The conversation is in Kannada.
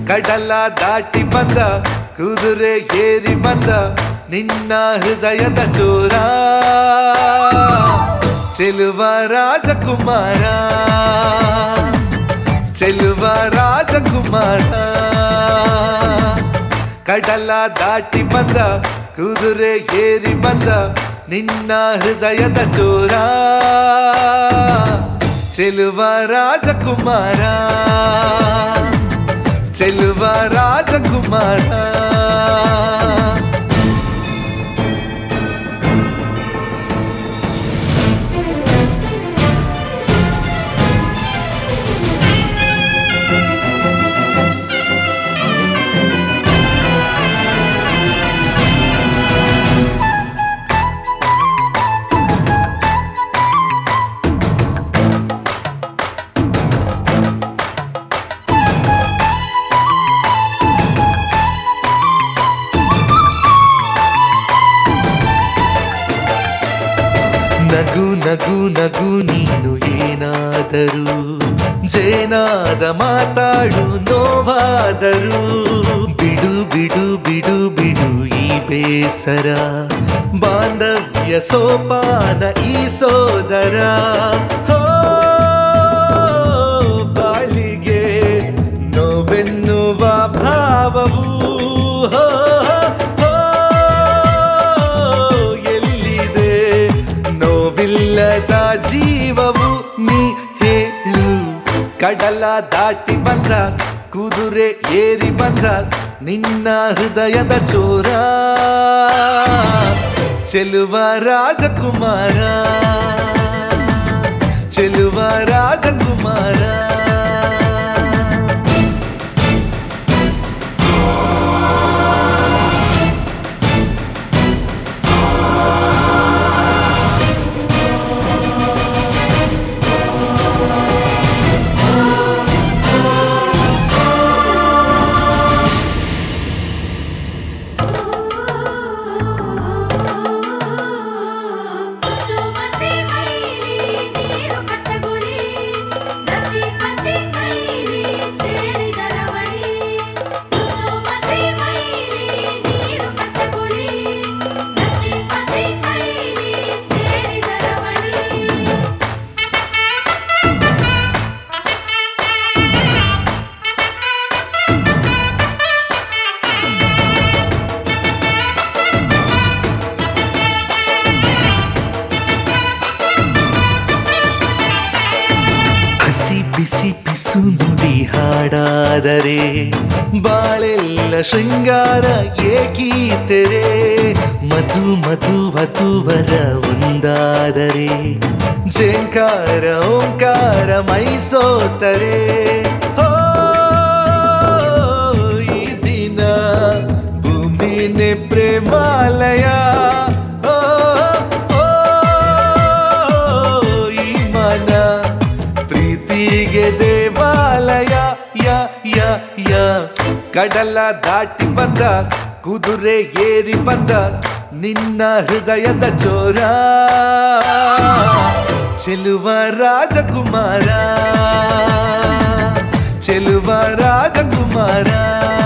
ಕಡಲ ದಾಟಿ ಬಂದ ಕುದುರೆ ಏರಿ ಬಂದ ನಿನ್ನ ಹೃದಯದ ಚೋರ ಚೆಲುವ ರಾಜಕುಮಾರ ಚೆಲುವ ರಾಜಕುಮಾರ ಕಡಲ ದಾಟಿ ಬಂದ ಕುದುರೆ ಏರಿ ಬಂದ ನಿನ್ನ ಹೃದಯದ ಚೋರ ಚೆಲುವ ರಾಜಕುಮಾರ ಚೆಲುವ ರಾಜಕುಮಾರ ನಗು ನಗು ನಗು ನೀನು ಏನಾದರೂ ಜೇನಾದ ಮಾತಾಡು ನೋವಾದರು ಬಿಡು ಬಿಡು ಬಿಡು ಬಿಡು ಈ ಬೇಸರ ಬಾಂಧವ್ಯ ಸೋಪಾನ ಈ ಸೋದರ ಹೋ, ಬಾಳಿಗೆ ನೋವೆನ್ನುವ ಭಾವವು ಹೋ, ಹೋ, ಎಲ್ಲಿದೆ ನೋವಿಲ್ಲದ ಜೀವವು ನೀ ಹೇಳು ಕಡಲ ದಾಟಿ ಬಂದ ಕುದುರೆ ಏರಿ ಬಂದ ನಿನ್ನ ಹೃದಯದ ಚೋರ ಚೆಲುವ ರಾಜಕುಮಾರ ಚೆಲುವ ರಾಜಕುಮಾರ ಮುತ್ತು ಮತ್ತೆ ಮೈಲಿ ನೀರು ಕಚ್ಚಗುಳಿ ನದಿ ಮತ್ತೆ ಕೈಲಿ ಸೇರಿದ ರವಳಿ ಮುತ್ತು ಮತ್ತೆ ಮೈಲಿ ನೀರು ಕಚ್ಚಗುಳಿ ನದಿ ಮತ್ತೆ ಕೈಲಿ ಸೇರಿದ ರವಳಿ ಹಸಿ ಬಿಸಿ ಪಿಸು ನುಡಿ ಹಾಡಾದರೆ ಬಾಳೆಲ್ಲ ಶೃಂಗಾರ ಏಕೀತೆರೆ ಮಧು ಮಧು ವಧುವರ ಒಂದಾದರೆ ಜೇಂಕಾರ ಓಂಕಾರ ಮೈಸೋತರೆ ಹೋ, ಈ ದಿನ ಭೂಮಿನೇ ಪ್ರೇಮಾಲಯ ಹೋ, ಹೋ, ಈ ಮನ ಪ್ರೀತಿಗೆ ದೇವಾಲಯ ಯ ಯ ಯ ಕಡಲ ದಾಟಿ ಬಂದ ಕುದುರೆ ಏರಿ ಬಂದ ನಿನ್ನ ಹೃದಯದ ಚೋರ ಚೆಲುವ ರಾಜಕುಮಾರ ಚೆಲುವ ರಾಜಕುಮಾರ